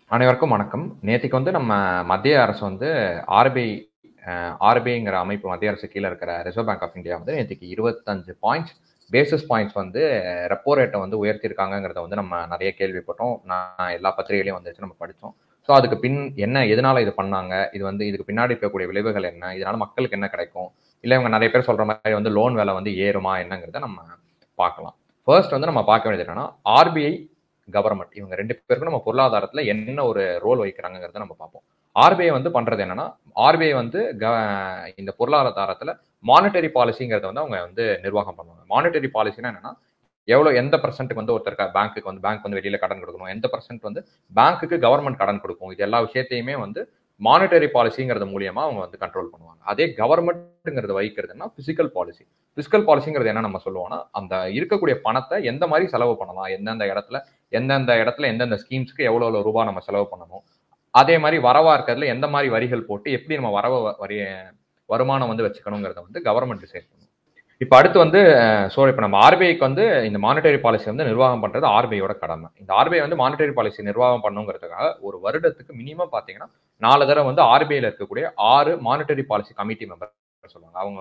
அனைவருக்கும் வணக்கம். நேத்திக்கு வந்து நம்ம மத்திய அரசு வந்து ஆர்பிஐ அ ஆர்பிஐங்கிற அமைப்பு மத்திய அரசு கீழ இருக்கிற ரிசர்வ் பேங்க் ஆஃப் இந்தியா வந்து நேத்திக்கு 25 பாயிண்ட்ஸ் பேசிஸ் பாயிண்ட்ஸ் வந்து ரெப்போ ரேட்ட வந்து உயர்த்தியிருக்காங்கங்கிறத வந்து நம்ம நெறைய கேள்விப்பட்டோம். நான் எல்லா பத்திரிகையிலயும் வந்துச்சு நம்ம படிச்சோம். ஸோ அதுக்கு பின் என்ன எதனால இது பண்ணாங்க? இது வந்து இதுக்கு பின்னாடி இருக்கக்கூடிய விளைவுகள் என்ன? இதனால மக்களுக்கு என்ன கிடைக்கும்? இல்ல இவங்க நெறைய பேர் சொல்ற மாரி வந்து லோன் விலை வந்து ஏறுமா என்னங்கிறத நம்ம பார்க்கலாம். ஃபர்ஸ்ட் வந்து நம்ம பார்க்க வேண்டியது என்னன்னா, ஆர்பிஐ, கவர்ன்மெண்ட் இவங்க 2 பேருக்கும் நம்ம பொருளாதாரத்துல என்ன ஒரு ரோல் வகிக்கிறாங்கங்கிறத நம்ம பார்ப்போம். ஆர்பிஐ வந்து பண்றது என்னன்னா, ஆர்பிஐ வந்து க இந்த பொருளாதாரத்துல மானிட்டரி பாலிசிங்கிறத வந்து அவங்க வந்து நிர்வாகம் பண்ணுவாங்க. மானிட்டரி பாலிசின்னா என்னன்னா, எவ்வளோ எந்த பெர்சன்ட்க்கு வந்து ஒருத்தர் பேங்க்குக்கு வந்து பேங்க் வந்து வெளியில கடன் குடுக்கணும். எந்த பெர்சன்ட் வந்து பேங்க்குக்கு கவர்ன்மெண்ட் கடன் குடுக்கும். இது எல்லா விஷயத்தையுமே வந்து மானிட்டரி பாலிசிங்கிறது மூலியமா அவங்க வந்து கண்ட்ரோல் பண்ணுவாங்க. அதே கவர்ன்மெண்ட்ங்கிறது வகிக்கிறதுன்னா பிசிக்கல் பாலிசி. பிசிக்கல் பாலிசிங்கிறது என்ன நம்ம சொல்லுவோம்னா, அந்த இருக்கக்கூடிய பணத்த எந்த மாரி செலவு பண்ணலாம்? எந்தெந்த இடத்துல எந்தெந்த இடத்துல எந்தெந்த ஸ்கீம்ஸ்க்கு எவ்வளோ எவ்வளோ ரூபா நம்ம செலவு பண்ணணும்? அதே மாரி வரவா இருக்கிறதுல எந்த மாரி வரிகள் போட்டு எப்படி நம்ம வரவு வரிய வருமானம் வந்து வச்சுக்கணுங்கிறத வந்து கவர்ன்மெண்ட் டிசைட் பண்ணும். இப்ப அடுத்து வந்து ஸோ இப்ப நம்ம ஆர்பிஐக்கு வந்து இந்த மானிட்டரி பாலிசி வந்து நிர்வாகம் பண்றது ஆர்பிஐயோட கடமை. இந்த ஆர்பிஐ வந்து மானிட்டரி பாலிசி நிர்வாகம் பண்ணணுங்கிறதுக்காக ஒரு வருடத்துக்கு மினிமம் பார்த்தீங்கன்னா, 4 தடவ வந்து ஆர்பிஐல இருக்கக்கூடிய 6 மானிட்டரி பாலிசி கமிட்டி மெம்பர் சொல்லுவாங்க. அவங்க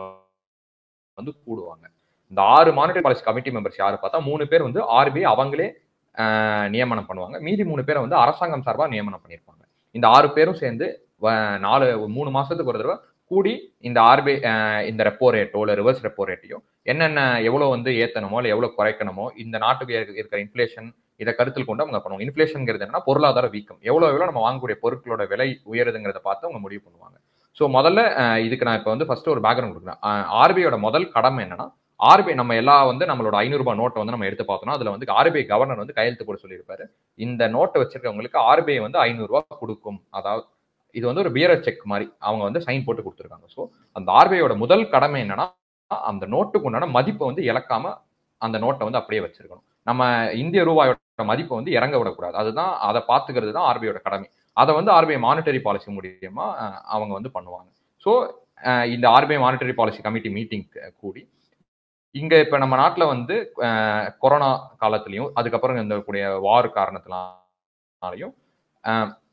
வந்து கூடுவாங்க. இந்த 6 மானிட்டரி பாலிசி கமிட்டி மெம்பர்ஸ் யாரு பார்த்தா 3 பேர் வந்து ஆர்பிஐ அவங்களே அ நியமனம் பண்ணுவாங்க. மீதி 3 பேர வந்து அரசாங்கம் சார்பா நியமனம் பண்ணியிருப்பாங்க. இந்த 6 பேரும் சேர்ந்து வ 4 3 மாசத்துக்கு ஒரு தடவ கூடி இந்த ஆர்பிஐ அ இந்த ரெப்போ ரேட்டோ, இல்ல ரிவர்ஸ் ரெப்போ ரேட்டையோ என்னென்ன எவ்வளோ வந்து ஏத்தணுமோ, இல்ல எவ்வளோ குறைக்கணுமோ, இந்த நாட்டுக்கு இருக்கிற இன்ஃப்ளேஷன் இத கருத்தில் கொண்டு அவங்க பண்ணுவாங்க. இன்ஃப்ளேஷன்ங்கிறது என்னன்னா பொருளாதார வீக்கம். எவ்வளோ எவ்வளோ நம்ம வாங்கக்கூடிய பொருட்களோட விலை உயருதுங்கிறத பார்த்து அவங்க முடிவு பண்ணுவாங்க. ஸோ முதல்ல அ இதுக்கு நான் இப்ப வந்து ஃபர்ஸ்ட் ஒரு பேக்கிரவுண்ட் குடுக்குறேன். அ ஆர்பிஐயோட முதல் கடமை என்னன்னா, ஆர்பிஐ நம்ம எல்லா வந்து நம்மளோட ரூ. 500 நோட்ட வந்து நம்ம எடுத்து பார்த்தோம்னா, அதுல வந்து ஆர்பிஐ கவர்னர் வந்து கையெழுத்து போட சொல்லியிருப்பாரு. இந்த நோட்ட வச்சிருக்கவங்களுக்கு ஆர்பிஐ வந்து ரூ. 500 குடுக்கும். அதாவது இது வந்து ஒரு பியரர் செக் மாரி. அவங்க வந்து சைன் போட்டு குடுத்துருக்காங்க. ஸோ அந்த ஆர்பிஐயோட முதல் கடமை என்னன்னா, அந்த நோட்டுக்கு உண்டான மதிப்ப வந்து இழக்காம அந்த நோட்ட வந்து அப்படியே வச்சிருக்கணும். நம்ம இந்திய ரூபாயோட மதிப்ப வந்து இறங்க விடக்கூடாது. அதுதான் அத பார்த்துக்கிறது தான் ஆர்பிஐயோட கடமை. அத வந்து ஆர்பிஐ மானிட்டரி பாலிசி மூலியமா அ அவங்க வந்து பண்ணுவாங்க. ஸோ அ இந்த RBI monetary policy committee meeting கூடி இங்க இப்ப நம்ம நாட்டுல வந்து அ கொரோனா காலத்திலயும், அதுக்கப்புறம் இந்த கூடிய வார் காரணத்தினாலயும் அ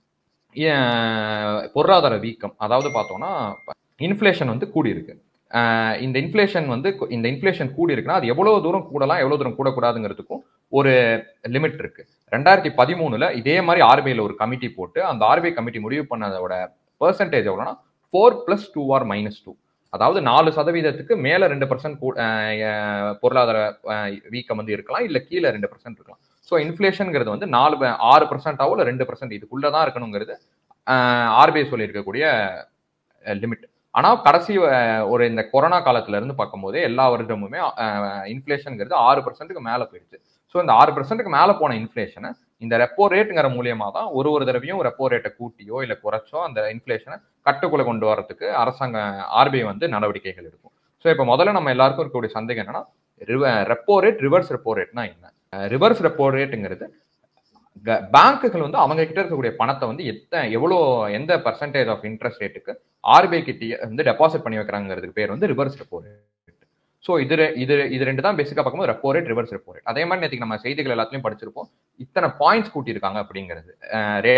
எ பொருளாதார வீக்கம் அதாவது பார்த்தோம்னா, இன்ஃப்ளேஷன் வந்து கூடியிருக்கு. அ இந்த இன்ஃப்ளேஷன் வந்து இந்த இன்ஃப்ளேஷன் கூடியிருக்குன்னா, அது எவ்வளோ தூரம் கூடலாம், எவ்வளோ தூரம் கூடக்கூடாதுங்கிறதுக்கும் ஒரு லிமிட் இருக்கு. 2013ல இதே மாரி ஆர்பிஐல ஒரு கமிட்டி போட்டு, அந்த ஆர்பிஐ கமிட்டி முடிவு பண்ணதோட பெர்சன்டேஜ் எவ்வளோன்னா 4+2 ஆர் -2 அதாவது 4% மேல 2% கூ அ எ பொருளாதார அ வீக்கம் வந்து இருக்கலாம். இல்ல கீழ 2% இருக்கலாம். ஸோ இன்ஃப்ளேஷன்ங்கிறது வந்து 4 6%ஆவோ இல்ல 2% இதுக்குள்ள தான் இருக்கணுங்கிறது அ ஆர்பிஐ சொல்லியிருக்கக்கூடிய லிமிட். ஆனா கடைசி அ ஒரு இந்த கொரோனா காலத்துல இருந்து பார்க்கும்போது எல்லா வருடமுமே அ இன்ஃப்ளேஷன்ங்கிறது 6%க்கு மேல போயிருச்சு. ஸோ இந்த 6%க்கு மேல போன இன்ஃப்ளேஷன இந்த ரெப்போ ரேட்ங்கிற மூலியமா தான் ஒரு ஒரு தடவையும் ரெப்போ ரேட்ட கூட்டியோ, இல்ல குறைச்சோ அந்த இன்ஃப்ளேஷன கட்டுக்குள்ள கொண்டு வரதுக்கு அரசாங்க ஆர்பிஐ வந்து நடவடிக்கைகள் எடுக்கும். ஸோ இப்ப முதல்ல நம்ம எல்லாருக்கும் இருக்கக்கூடிய சந்தேகம் என்னன்னா, ரிவ ரெப்போ ரேட், ரிவர்ஸ் ரெப்போ ரேட்னா என்ன? ரிவர்ஸ் ரெப்போ ரேட்ங்கிறது க பேங்க்குகள் வந்து அவங்க கிட்ட இருக்கக்கூடிய பணத்த வந்து எத்த எவ்வளோ எந்த பெர்சன்டேஜ் ஆஃப் இன்ட்ரெஸ்ட் ரேட்டுக்கு ஆர்பிஐ கிட்டயே வந்து டெபாசிட் பண்ணி வைக்கிறாங்கிறதுக்கு பேர் வந்து ரிவர்ஸ் ரெப்போ ரேட். ஸோ இது இது இது 2 தான் பேசிக்கா பார்க்கும்போது repo rate, reverse repo rate. அதே மாரி நேத்திக்கு நம்ம செய்திகள் எல்லாத்துலயும் படிச்சிருப்போம். இத்தன பாயிண்ட்ஸ் கூட்டியிருக்காங்க அப்படிங்கிறது. அ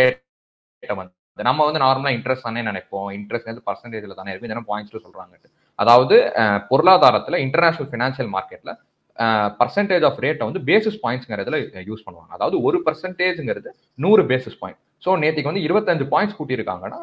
ரேட்ட வந்து நம்ம வந்து நார்மலா இன்ட்ரெஸ்ட் தானே நினைப்போம். இன்ட்ரெஸ்ட் வந்து பெர்சன்டேஜ்ல தானே இருக்கும். இதென்ன பாயிண்ட்ஸ்ல சொல்றாங்கன்ட்டு. அதாவது அ பொருளாதாரத்துல இன்டர்நேஷனல் பினான்சியல் மார்க்கெட்ல அ பெர்சன்டேஜ் ஆஃப் ரேட்ட வந்து பேசிஸ் பாயிண்ட்ஸ்ங்கிறதுல யூஸ் பண்ணுவாங்க. அதாவது 1 பெர்சன்டேஜ்ங்கிறது 100 பேசிஸ் பாயிண்ட். ஸோ நேத்திக்கு வந்து 25 பாயிண்ட்ஸ் கூட்டியிருக்காங்கன்னா,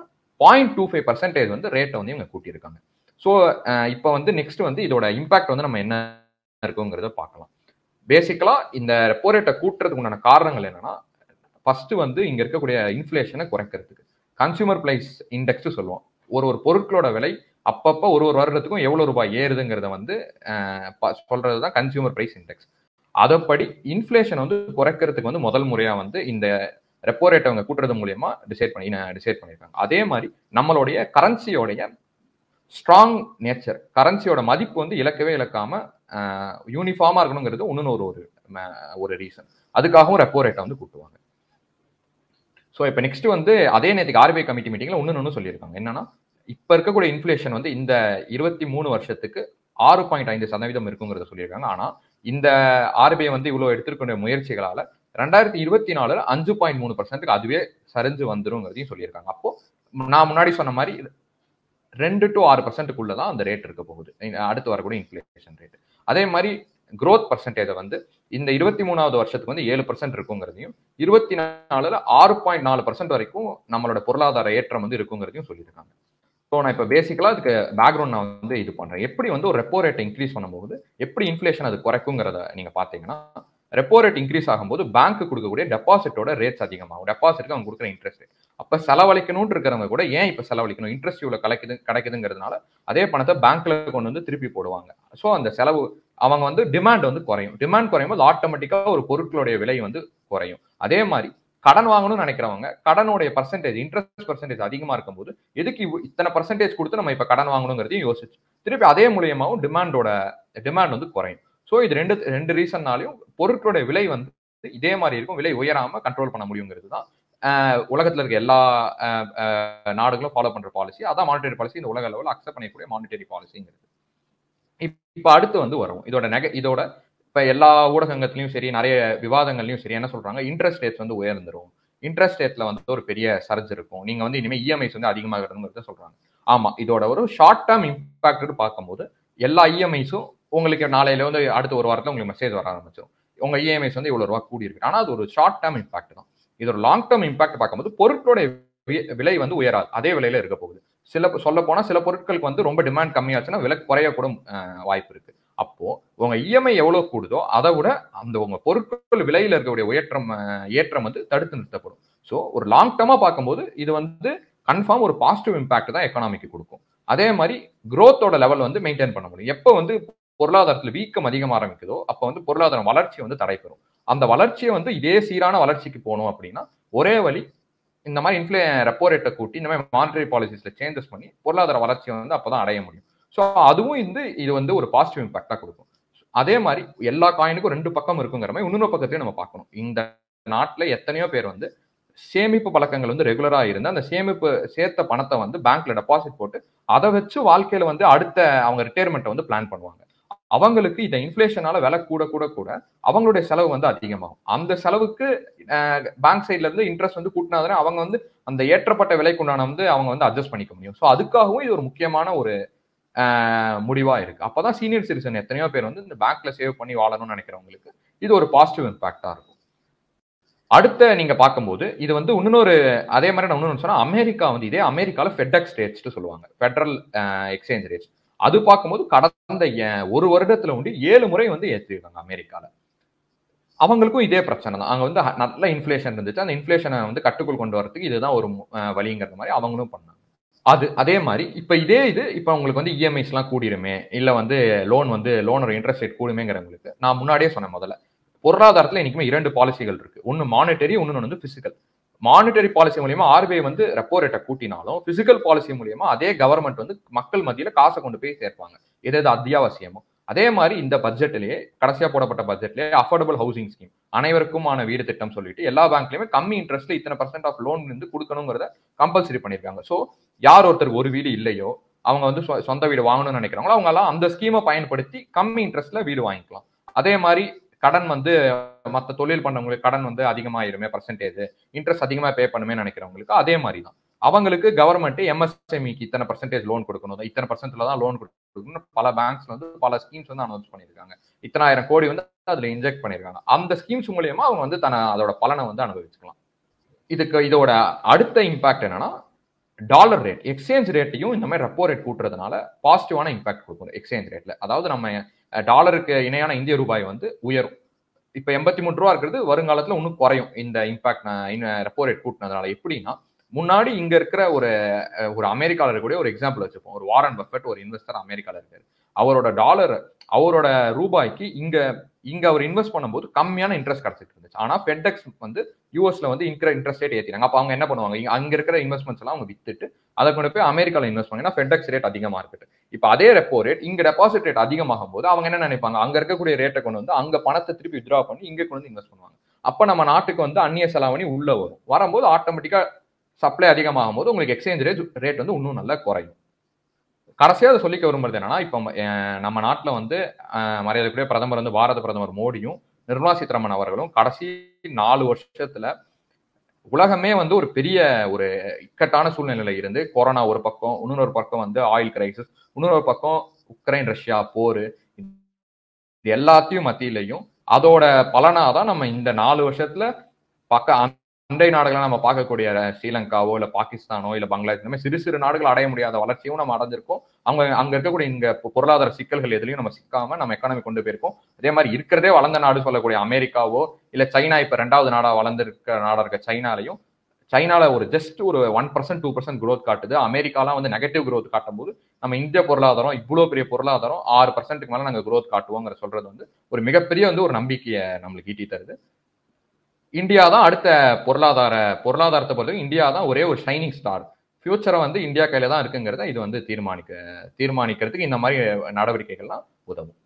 0.25% வந்து ரேட்ட வந்து இவங்க கூட்டியிருக்காங்க. ஸோ அ இப்ப வந்து நெக்ஸ்ட் வந்து இதோட இம்பாக்ட் வந்து நம்ம என்ன இருக்குங்கிறத பார்க்கலாம். பேசிக்கலா இந்த ரெப்போ ரேட்ட கூட்டுறதுக்கு உண்டான காரணங்கள் என்னன்னா, ஃபர்ஸ்ட் வந்து இங்க இருக்கக்கூடிய இன்ஃப்ளேஷன குறைக்கிறதுக்கு. கன்சியூமர் பிரைஸ் இண்டெக்ஸ் சொல்லுவோம். ஒரு ஒரு பொருட்களோட விலை அப்பப்ப ஒரு ஒரு வருடத்துக்கும் எவ்வளோ ரூபாய் ஏறுதுங்கிறத வந்து அ ப சொல்றது தான் கன்சியூமர் பிரைஸ் இண்டெக்ஸ். அதப்படி இன்ஃப்ளேஷன் வந்து குறைக்கிறதுக்கு வந்து முதல் முறையா வந்து இந்த ரெப்போ ரேட்ட அவங்க கூட்டுறது மூலியமா டிசைட் பண்ணி டிசைட் பண்ணியிருக்காங்க. அதே மாரி நம்மளுடைய கரன்சியோடைய ஸ்ட்ராங் நேச்சர் கரன்சியோட மதிப்பு வந்து இழக்கவே இழக்காம அ யூனிஃபார்மா இருக்கணுங்கிறது இன்னொன்னு ஒரு ஒரு ம ஒரு ரீசன். அதுக்காகவும் ரெப்போ ரேட்ட வந்து கூட்டுவாங்க. ஸோ இப்ப நெக்ஸ்ட் வந்து அதே நேத்திக்கு ஆர்பிஐ கமிட்டி மீட்டிங்ல இன்னொன்னு சொல்லியிருக்காங்க. என்னன்னா, இப்ப இருக்கக்கூடிய இன்ஃப்ளேஷன் வந்து இந்த 23 வருஷத்துக்கு 6.5% இருக்குங்கிறத சொல்லியிருக்காங்க. ஆனா இந்த ஆர்பிஐ வந்து இவ்வளோ எடுத்திருக்கக்கூடிய முயற்சிகளால ரெண்டாயிரத்தி இருபத்தி நாலுல அஞ்சு பாயிண்ட் மூணு பர்சன்ட்டுக்கு அதுவே சரிஞ்சு வந்துருங்கிறதையும் சொல்லியிருக்காங்க அப்போ நான் முன்னாடி சொன்ன மாதிரி ரெண்டு டு ஆறு பர்சன்ட்டுக்குள்ள தான் அந்த ரேட் இருக்க போகுது அடுத்து வரக்கூடிய இன்ஃபிளேஷன் ரேட் அதே மாதிரி growth பர்சன்டேஜை வந்து இந்த இருபத்தி மூணாவது வருஷத்துக்கு வந்து ஏழு பர்சன்ட் இருக்குங்கிறதையும் இருபத்தி நாலுல ஆறு பாயிண்ட் நாலு பர்சன்ட் வரைக்கும் நம்மளோட பொருளாதார ஏற்றம் வந்து இருக்குங்கிறதையும் சொல்லியிருக்காங்க ஸோ நான் இப்போ பேசிக்கலாக அதுக்கு பேக்ரவுண்ட் நான் வந்து இது பண்ணுறேன் எப்படி வந்து ஒரு ரெப்போ ரேட்டை இன்க்ரீஸ் பண்ணும்போது எப்படி இன்ஃப்ளேஷன் அது குறைக்குங்கிறத நீங்கள் பார்த்தீங்கன்னா ரெப்போ ரேட் இன்க்ரீஸ் ஆகும்போது பேங்க் கொடுக்கக்கூடிய டெபாசிட்டோட ரேட்ஸ் அதிகமாகும் டெபாசிட்க்கு அவங்க கொடுக்குற இன்ட்ரெஸ்ட் அப்போ செலவழிக்கணும்னு இருக்கிறவங்க கூட ஏன் இப்போ செலவழிக்கணும் இன்ட்ரெஸ்ட் இவ்வளோ கிடைக்குது கிடைக்குதுங்கிறதுனால அதே பணத்தை பேங்க்ல கொண்டு வந்து திருப்பி போடுவாங்க ஸோ அந்த செலவு அவங்க வந்து டிமாண்ட் வந்து குறையும் டிமாண்ட் குறையும் போது ஆட்டோமேட்டிக்காக ஒரு பொருட்களுடைய விலை வந்து குறையும் அதே மாதிரி கடன் வாங்கணும்னு நினைக்கிறவங்க கடனுடைய பர்சன்டேஜ் இன்ட்ரெஸ்ட் பர்சன்டேஜ் அதிகமா இருக்கும்போது எதுக்கு இவ்வ- இத்தனை பர்சன்டேஜ் கொடுத்து நம்ம இப்ப கடன் வாங்கணுங்கிறதையும் யோசிச்சு திருப்பி அதே மூலியமாவும் டிமாண்டோட டிமாண்ட் வந்து குறையும் ஸோ இது ரெண்டு ரெண்டு ரீசன்னாலையும் பொருட்களுடைய விலை வந்து இதே மாதிரி இருக்கும் விலை உயராம கண்ட்ரோல் பண்ண முடியுங்கிறது தான் ஆஹ் உலகத்துல இருக்க எல்லா ஆஹ் ஆஹ் நாடுகளும் ஃபாலோ பண்ற பாலிசி அதான் மானிட்டரி பாலிசி இந்த உலக லெவலில் அக்செப்ட் பண்ணக்கூடிய மானிட்டரி பாலிசிங்கிறது இப்ப அடுத்து வந்து வரும் இதோட நெக இதோட இப்ப எல்லா ஊடகங்கள்லயும் சரி நிறைய விவாதங்கள்லயும் சரி என்ன சொல்றாங்க இன்ட்ரெஸ்ட் ரேட்ஸ் வந்து உயர்ந்துரும் இன்ட்ரெஸ்ட் ரேட்ல வந்து ஒரு பெரிய சர்ஜ் இருக்கும் நீங்க வந்து இனிமே இஎம்ஐஸ் வந்து அதிகமாகிறதுங்கிறத சொல்றாங்க ஆமா இதோட ஒரு ஷார்ட் டேர்ம் இம்பாக்ட் பார்க்கும்போது எல்லா இஎம்ஐஸும் உங்களுக்கு நாளையில வந்து அடுத்த ஒரு வாரத்துல உங்களுக்கு மெசேஜ் வர ஆரம்பிச்சிடும் உங்க இஎம்ஐஸ் வந்து இவ்வளவு ரூபா கூடி இருக்கு ஆனா அது ஒரு ஷார்ட் டேர்ம் இம்பாக்ட் தான் இதோட லாங் டேர்ம் இம்பாக்ட் பார்க்கும்போது பொருட்களுடைய வி- விலை வந்து உயராது அதே விலையில இருக்க போகுது சில சொல்ல போனா சில பொருட்களுக்கு வந்து ரொம்ப டிமாண்ட் கம்மியாச்சுன்னா விலை குறையக்கூட அஹ், வாய்ப்பு இருக்கு அப்போ உங்க இஎம்ஐ எவ்வளவு கூடுதோ அதை விட அந்த உங்க பொருட்கள் விலையில இருக்கக்கூடிய உயற்றம் அஹ், ஏற்றம் வந்து தடுத்து நிறுத்தப்படும் ஸோ ஒரு லாங் டேர்மா பார்க்கும்போது இது வந்து கன்ஃபார்ம் ஒரு பாசிட்டிவ் இம்பாக்ட் தான் எக்கனாமிக்கு கொடுக்கும் அதே மாதிரி growth-ஓட லெவல் வந்து மெயின்டைன் பண்ண முடியும் எப்போ வந்து பொருளாதாரத்தில் வீக்கம் அதிகமாக ஆரம்பிக்குதோ அப்போ வந்து பொருளாதார வளர்ச்சி வந்து தடைபெறும் அந்த வளர்ச்சியை வந்து இதே சீரான வளர்ச்சிக்கு போகணும் அப்படின்னா ஒரே வழி இந்த மாதிரி இன்ஃப்ளே ரெப்போ ரேட்டை கூட்டி இந்த மாதிரி மானிட்டரி பாலிசிஸ்ல சேஞ்சஸ் பண்ணி பொருளாதார வளர்ச்சியை வந்து அப்பதான் அடைய முடியும் ஸோ அதுவும் இந்த இது வந்து ஒரு பாசிட்டிவ் இம்பாக்டா கொடுக்கும் அதே மாதிரி எல்லா காயினுக்கும் ரெண்டு பக்கம் இருக்குங்கிற மாதிரி இன்னொரு பக்கத்தையும் நம்ம பார்க்கணும் இந்த நாட்டுல எத்தனையோ பேர் வந்து சேமிப்பு பழக்கங்கள் வந்து ரெகுலரா இருந்து அந்த சேமிப்பு சேர்த்த பணத்தை வந்து பேங்க்ல டெபாசிட் போட்டு அதை வச்சு வாழ்க்கையில வந்து அடுத்த அவங்க ரிட்டையர்மெண்ட்டை வந்து பிளான் பண்ணுவாங்க அவங்களுக்கு இந்த இன்ஃபிளேஷனால விலை கூட கூட கூட அவங்களுடைய செலவு வந்து அதிகமாகும் அந்த செலவுக்கு பேங்க் சைட்ல இருந்து இன்ட்ரெஸ்ட் வந்து கூட்டினாதானே அவங்க வந்து அந்த ஏற்றப்பட்ட விலைக்கு உண்டான வந்து அவங்க வந்து அட்ஜஸ்ட் பண்ணிக்க முடியும் ஸோ அதுக்காகவும் இது ஒரு முக்கியமான ஒரு ஆஹ், முடிவா இருக்கு அப்பதான் சீனியர் சிட்டிசன் எத்தனையோ பேர் வந்து இந்த பேங்க்ல சேவ் பண்ணி வாழணும்னு நினைக்கிறவங்களுக்கு இது ஒரு பாசிட்டிவ் இம்பாக்டா இருக்கும் அடுத்த நீங்க பார்க்கும்போது இது வந்து இன்னொரு அதே மாதிரி நான் இன்னொன்று சொன்னா அமெரிக்கா வந்து இதே அமெரிக்கால ஃபெடெக்ஸ் ரேட்ஸ் சொல்லுவாங்க ஃபெடரல் எக்ஸ்சேஞ்ச் ரேட்ஸ் அது பார்க்கும்போது கடந்த அஹ், ஒரு வருடத்துல வந்து ஏழு முறை வந்து ஏற்றிருக்காங்க அமெரிக்கால அவங்களுக்கும் இதே பிரச்சனை தான் அங்க வந்து ஹ- நல்ல இன்ஃப்ளேஷன் இருந்துச்சு அந்த இன்ஃப்ளேஷனை வந்து கட்டுக்குள் கொண்டு வரதுக்கு இதுதான் ஒரு மு- அஹ், வழிங்கிற மாதிரி அவங்களும் பண்ணாங்க அது அதே மாதிரி இப்ப இதே இது இப்ப உங்களுக்கு வந்து இஎம்ஐஸ் எல்லாம் கூடிருமே இல்ல வந்து லோன் வந்து லோனோட இன்ட்ரெஸ்ட் ரேட் கூடுமேங்கிறவங்களுக்கு நான் முன்னாடியே சொன்னேன் முதல்ல பொருளாதாரத்துல இன்னைக்குமே இரண்டு பாலிசிகள் இருக்கு ஒன்னு மானிட்டரி ஒன்னு வந்து பிசிக்கல் மானிட்டரி பாலிசி மூலியமா ஆர்பிஐ வந்து ரெப்போ ரேட்டை கூட்டினாலும் பிசிக்கல் பாலிசி மூலியமா அதே கவர்மெண்ட் வந்து மக்கள் மத்தியில காசை கொண்டு போய் சேர்ப்பாங்க எது எது அத்தியாவசியமோ அதே மாதிரி இந்த பட்ஜெட்லயே கடைசியா போடப்பட்ட பட்ஜெட்லயே அஃபோர்டபுள் ஹவுசிங் ஸ்கீம் அனைவருக்குமான வீடு திட்டம் சொல்லிட்டு எல்லா பேங்க்லயுமே கம்மி இன்ட்ரெஸ்ட்ல இத்தனை பர்சன்ட் ஆஃப் லோன் வந்து கொடுக்கணுங்கிறத கம்பல்சரி பண்ணிருக்காங்க சோ யார் ஒருத்தருக்கு ஒரு வீடு இல்லையோ அவங்க வந்து சொ- சொந்த வீடு வாங்கணும்னு நினைக்கிறாங்களோ அவங்க எல்லாம் அந்த ஸ்கீமை பயன்படுத்தி கம்மி இன்ட்ரெஸ்ட்ல வீடு வாங்கிக்கலாம் அதே மாதிரி கடன் வந்து மற்ற தொழில் பண்ணவங்களுக்கு கடன் வந்து அதிகமாயிருமே பர்சன்டேஜ் இன்ட்ரெஸ்ட் அதிகமா பே பண்ணுமே நினைக்கிறவங்களுக்கு அதே மாதிரி தான் அவங்களுக்கு கவர்மெண்ட் எம்எஸ்எம்இக்கு இத்தனை பர்சன்டேஜ் லோன் கொடுக்கணும் இத்தனை பர்சன்ட்ல தான் லோன் கொடுக்கணும் பல பேங்க்ஸ்ல வந்து பல ஸ்கீம்ஸ் வந்து அனௌன்ஸ் பண்ணியிருக்காங்க இத்தனாயிரம் கோடி வந்து அதுல இன்ஜெக்ட் பண்ணியிருக்காங்க அந்த ஸ்கீம்ஸ் மூலியமா அவங்க வந்து தன அதோட பலனை வந்து அனுபவிச்சுக்கலாம் இதுக்கு இதோட அடுத்த இம்பாக்ட் என்னன்னா டாலர் ரேட் எக்ஸ்சேஞ்ச் ரேட்டையும் இந்த மாதிரி ரெப்போ ரேட் கூட்டுறதுனால பாசிட்டிவான இம்பாக்ட் கொடுக்கும் எக்ஸ்சேஞ்ச் ரேட்ல அதாவது நம்ம அஹ், டாலருக்கு இணையான இந்திய ரூபாய் வந்து உயரும் இப்ப எண்பத்தி மூணு ரூபா இருக்கிறது வருங்காலத்துல இன்னும் குறையும் இந்த இம்பாக்ட் ரெப்போ ரேட் கூட்டினதுனால எப்படின்னா முன்னாடி இங்க இருக்கிற ஒரு அஹ், ஒரு அமெரிக்கால இருக்கக்கூடிய ஒரு எக்ஸாம்பிள் வச்சுப்போம் ஒரு வாரன் பஃபெட் ஒரு இன்வெஸ்டர் அமெரிக்கால இருக்காரு அவரோட டாலர் அவரோட ரூபாய்க்கு இங்க இங்க அவர் இன்வெஸ்ட் பண்ணும்போது கம்மியான இன்ட்ரெஸ்ட் கிடைச்சிட்டு இருந்துச்சு ஆனா ஃபெட்எக்ஸ் வந்து யூஎஸ்ல வந்து இருக்கிற இன்ட்ரெஸ்ட் ரேட் ஏத்தினாங்க அப்ப அவங்க என்ன பண்ணுவாங்க இங்க- அங்க இருக்கிற இன்வெஸ்ட்மெண்ட்ஸ் எல்லாம் அவங்க வித்துட்டு அதை கொண்டு போய் அமெரிக்கால இன்வெஸ்ட் பண்ணி ஃபெட்எக்ஸ் ரேட் அதிகமா இருக்குது இப்ப அதே ரெப்போ ரேட் இங்க டெபாசிட் ரேட் அதிகமாகும் போது அவங்க என்ன நினைப்பாங்க அங்க இருக்கக்கூடிய ரேட்டை கொண்டு வந்து அங்க பணத்தை திருப்பி வித்ரா பண்ணி இங்க கொண்டு வந்து இன்வெஸ்ட் பண்ணுவாங்க அப்ப நம்ம நாட்டுக்கு வந்து அந்நிய செலாவணி உள்ள வரும் வரும்போது ஆட்டோமேட்டிக்கா சப்ளை அதிகமாகும் போது உங்களுக்கு எக்ஸ்சேஞ்ச் ரேட் ரேட் வந்து இன்னும் நல்லா குறையும் கடைசியா அதை சொல்லிக்க விரும்புறது என்னன்னா இப்போ அஹ், நம்ம நாட்டுல வந்து அஹ், மரியாதைக்குரிய பிரதமர் வந்து பாரத பிரதமர் மோடியும் நிர்மலா சீதாராமன் அவர்களும் கடைசி நாலு வருஷத்துல உலகமே வந்து ஒரு பெரிய ஒரு இக்கட்டான சூழ்நிலையில இருந்து கொரோனா ஒரு பக்கம் இன்னொரு பக்கம் வந்து ஆயில் கிரைசிஸ் இன்னொரு பக்கம் உக்ரைன் ரஷ்யா போர் இது எல்லாத்தையும் மத்தியிலையும் அதோட பலனாதான் நம்ம இந்த நாலு வருஷத்துல பக்க அண்டை நாடுகளை நம்ம பார்க்கக்கூடிய ஸ்ரீலங்காவோ இல்ல பாகிஸ்தானோ இல்ல பங்களாதேஷ் இந்த மாதிரி சிறு சிறு நாடுகள் அடைய முடியாத வளர்ச்சியும் நம்ம அடைஞ்சிருக்கோம் அவங்க அங்க இருக்கக்கூடிய இங்க பொருளாதார சிக்கல்கள் எதுலையும் நம்ம சிக்காம நம்ம எக்கானமி கொண்டு போயிருக்கோம் அதே மாதிரி இருக்கிறதே வளர்ந்த நாடு சொல்லக்கூடிய அமெரிக்காவோ இல்ல சைனா இப்ப ரெண்டாவது நாடா வளர்ந்திருக்க நாடா இருக்க சைனாலையும் சைனால ஒரு ஜஸ்ட் ஒரு one percent two percent growth காட்டுது அமெரிக்காலாம் வந்து நெகட்டிவ் growth காட்டும் போது நம்ம இந்திய பொருளாதாரம் இவ்வளவு பெரிய பொருளாதாரம் ஆறு பர்சன்ட்டுக்கு மேல நாங்க growth காட்டுவோங்கிற சொல்றது வந்து ஒரு மிகப்பெரிய வந்து ஒரு நம்பிக்கையை நம்மளுக்கு ஈட்டி தருது இந்தியா தான் அடுத்த பொருளாதார பொருளாதாரத்தை பொறுத்தவரைக்கும் இந்தியா தான் ஒரே ஒரு ஷைனிங் ஸ்டார் ஃபியூச்சரை வந்து இந்தியா கையில தான் இருக்குங்கிறத இது வந்து தீர்மானிக்க தீர்மானிக்கிறதுக்கு இந்த மாதிரி நடவடிக்கைகள்லாம் உதவும்